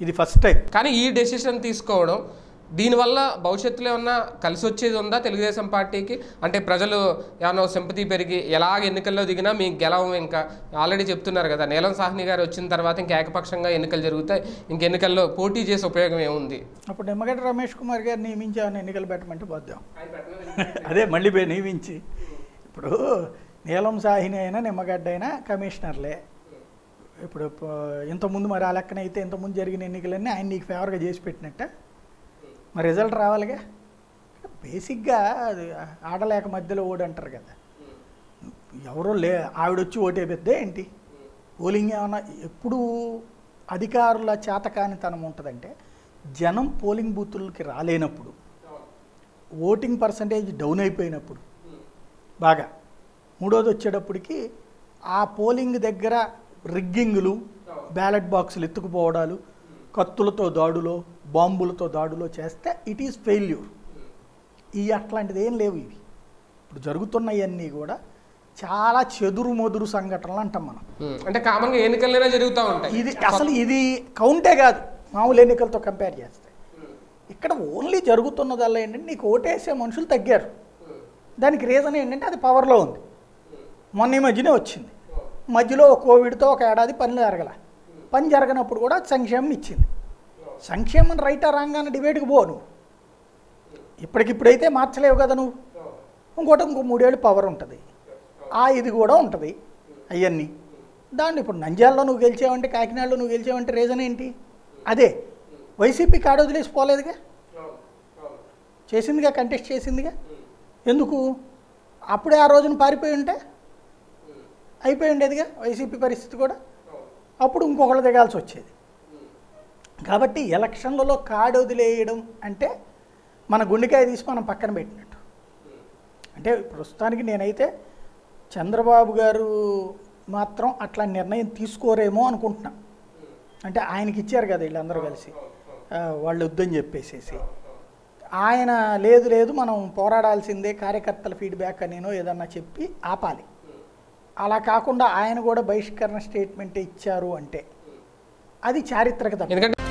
ఇది first time కానీ ఈ డెసిషన్ తీసుకోవడం దీనివల్ల భవిష్యత్తులో ఏమన్నా కలిసి వచ్చేది ఉందా తెలుగుదేశం పార్టీకి అంటే ప్రజలు ఏమన్నా సింపతి పెరిగి ఎలాగ ఎన్నికల్లో దిగినా మీకు గెలవం ఇంకా ఆల్రెడీ చెప్తున్నారు కదా నీలం సాహ్ని గారు వచ్చిన తర్వాత ఇంకా ఏకపక్షంగా ఎన్నికలు జరుగుతాయి ఇంక ఎన్నికల్లో పోటీ చేసే ఉపయోగం ఏముంది అప్పుడు నిమ్మగడ్డ రమేష్ కుమార్ గారు నియమించామని ఎన్నికలు పెట్టమంటే పోద్దాం అదే మళ్ళీ పోయి నియమించి ఇప్పుడు నీలం సాహిని అయినా నిమ్మగడ్డ అయినా కమిషనర్లే ఇప్పుడు ప- ఇంతకుముందు మరి ఆ లెక్కన అయితే ఇంతకుముందు జరిగిన ఎన్నికలన్నీ ఆయన నీకు ఫేవర్గా చేసి పెట్టినట్ట మరి రిజల్ట్ రావాలిగా బేసిక్గా అది ఆడలేక మధ్యలో ఓడి అంటారు కదా ఎవరో లే ఆవిడొచ్చి ఓటేపెద్దే ఏంటి పోలింగ్ ఏమన్నా ఎప్పుడు అధికారుల చేతకానితనం ఉంటుందంటే జనం పోలింగ్ బూతులకి రాలేనప్పుడు ఓటింగ్ పర్సంటేజ్ డౌన్ అయిపోయినప్పుడు బాగా మూడోది వచ్చేటప్పటికి ఆ పోలింగ్ దగ్గర రిగ్గింగులు బ్యాలెట్ బాక్సులు ఎత్తుకుపోవడాలు కత్తులతో దాడులో బాంబులతో దాడులో చేస్తే ఇట్ ఈస్ ఫెయిల్యూర్ ఈ అట్లాంటిది ఏం లేవు ఇవి ఇప్పుడు జరుగుతున్నవన్నీ కూడా చాలా చెదురు మొదురు సంఘటనలు అంటాం మనం ఉమ్, అంటే కామన్గా ఎన్నికలైనా జరుగుతూ ఉంటాయి ఇది అసలు ఇది కౌంటే కాదు మామూలు ఎన్నికలతో కంపేర్ చేస్తే ఇక్కడ ఓన్లీ జరుగుతున్నదల్లా ఏంటంటే నీకు ఓటేసే మనుషులు తగ్గారు దానికి రీజన్ ఏంటంటే అది పవర్లో ఉంది మొన్న ఈ మధ్యనే వచ్చింది మధ్యలో కోవిడ్తో ఒక ఏడాది పనులు జరగల పని జరగనప్పుడు కూడా సంక్షేమం ఇచ్చింది సంక్షేమం రైటా రాగానే డిబేట్కి పో నువ్వు ఇప్పటికిప్పుడైతే మార్చలేవు కదా నువ్వు ఇంకోటి ఇంకో మూడేళ్ళు పవర్ ఉంటుంది ఆ ఇది కూడా ఉంటుంది అవన్నీ దాన్ని ఇప్పుడు నంద్యాలలో నువ్వు గెలిచావంటే కాకినాడలో నువ్వు గెలిచావంటే రీజన్ ఏంటి అదే వైసీపీ కాడ వదిలేసి పోలేదుగా చేసిందిగా కంటెస్ట్ చేసిందిగా ఎందుకు అప్పుడే ఆ రోజున పారిపోయి ఉంటే అయిపోయి ఉండేదిగా వైసీపీ పరిస్థితి కూడా అప్పుడు ఇంకొకళ్ళు దిగాల్సి వచ్చేది కాబట్టి ఎలక్షన్లలో కాడు వదిలేయడం అంటే మన గుండెకాయ తీసి మనం పక్కన పెట్టినట్టు అంటే ప్రస్తుతానికి నేనైతే చంద్రబాబు గారు మాత్రం అట్లా నిర్ణయం తీసుకోరేమో అనుకుంటున్నా అంటే ఆయనకి ఇచ్చారు కదా వీళ్ళందరూ కలిసి ఆ, వాళ్ళు వద్దని చెప్పేసేసి ఆయన లేదు లేదు మనం పోరాడాల్సిందే కార్యకర్తల ఫీడ్బ్యాక్ అనేనో ఏదన్నా చెప్పి ఆపాలి అలా కాకుండా ఆయన కూడా బహిష్కరణ స్టేట్మెంట్ ఇచ్చారు అంటే అది చారిత్రక తప్పు ఎందుకంటే